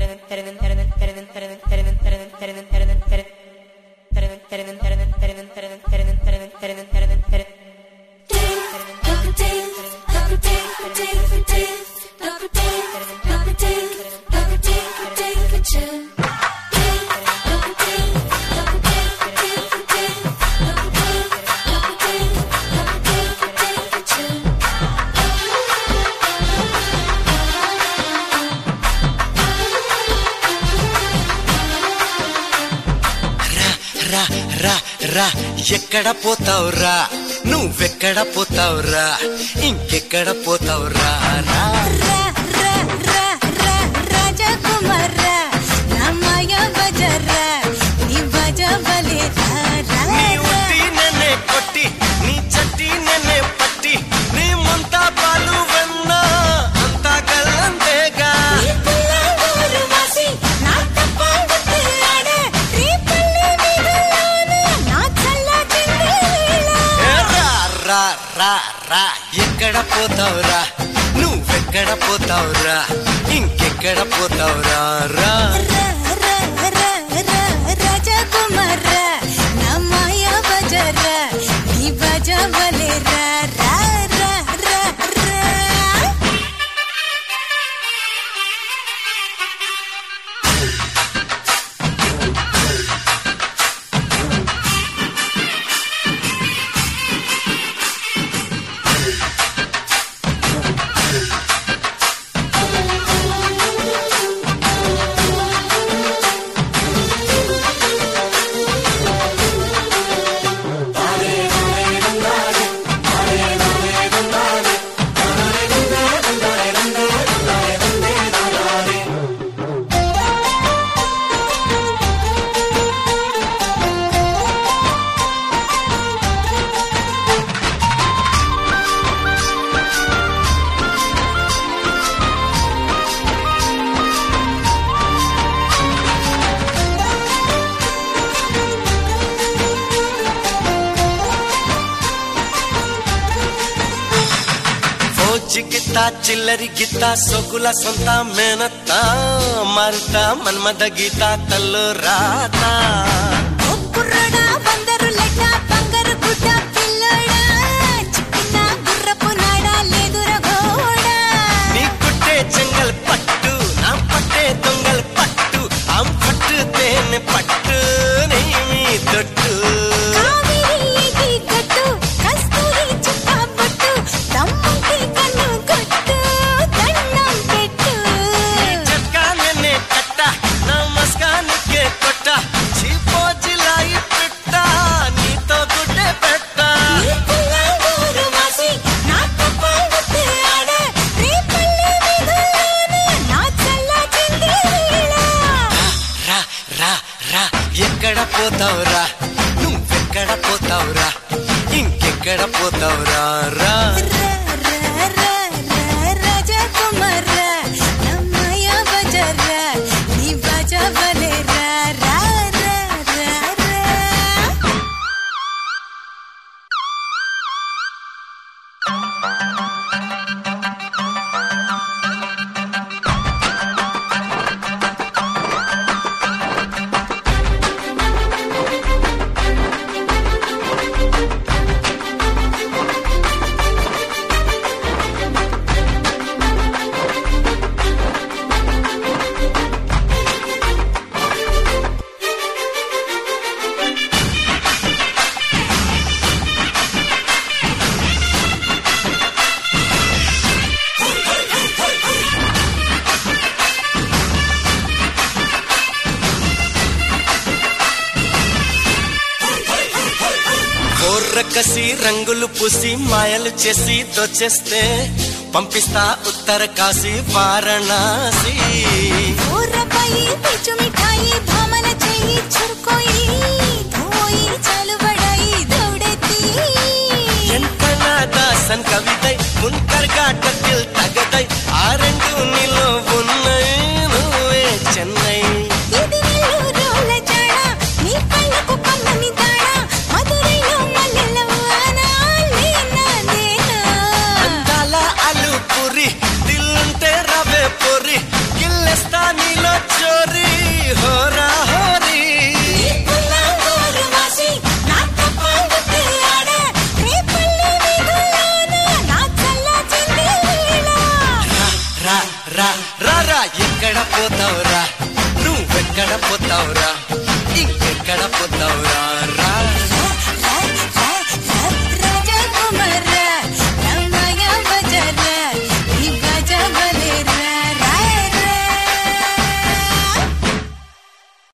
రా రా రా రా ఎక్కడ పోతావురా నువ్వెక్కడ పోతావురా ఇంకెక్కడ పోతావురా రా రా రా రా రా రాజకుమార నా మాయా బజారా నీ బజబలే రా రా నీ ఉట్టి నన్నే కొట్టి నీ చట్టి నన్నే పట్టి నీ ముంతా పాలు వెన్న అంతా గల్లంతేగా ఈ పిల్లగారు వాసి నా తప్పంగుతే ఆడే ఈ పల్లె వీధుల్లోన నా చల్ల చిందేళ ఏ రా రా రా రా ఎక్కడ పోతావురా నువ్వెక్కడ పోతావురా ఇంకెక్కడ పోతావురా రా రా రా రా రా రాజకుమార నా మాయా బజారా నీ బజబలే రా రా రా రా రా ఫోజి గిత్త చిల్లరి గిత్త సొగుల సొంత మేనత్త మరుత మన్మద గీత తల్లు రాత ఒక్కుర్రడా బందరు లెక్క బంగారు గుడ్డ పిల్లడా చిక్కిన గుర్రపు నాడా లేదుర గోడా నీ కుట్టే చెంగల్ పట్టు నా పట్టే దొంగల్ పట్టు ఆం పట్టు తేనె పట్టు నీ మీ తొట్టు కావేరి ఏటి గట్టు కస్తూరి చుక్క పట్టు తమ్ముంటి కన్ను కొట్టు దండం పెట్టు చట్కా నిన్నే కట్ట నమస్కానికే కొట్ట చీపో జిలాయి పెట్ట నీతో గుడ్డే పెట్ట ఈ పిల్లగారు వాసి నా తప్పంగుతే ఆడే నీ పల్లె వీధుల్లోన నా చల్ల చిందేళ రా రా రా ఎక్కడ పోతావురా నువ్వెక్కడ పోతావురా ఇంకెక్కడ పోతావురా రా రా రా రా రా రాజకుమార నా మాయా బజారా నీ బజబలే రా రా రా రా రా కోర్రకసి రంగులు పూసి మాయలు చేసి దోచేస్తే పంపిస్తా ఉత్తర కాశీ వారణాసి ఊర్రపై పిచ్చు మిఠాయి భామన చెయ్యి చురుకోయి ధోయి చలుబడాయి దౌడెత్తి ఎంత నాదాసన్ కవిதை முன்கர் காட்டத்தில் தகதை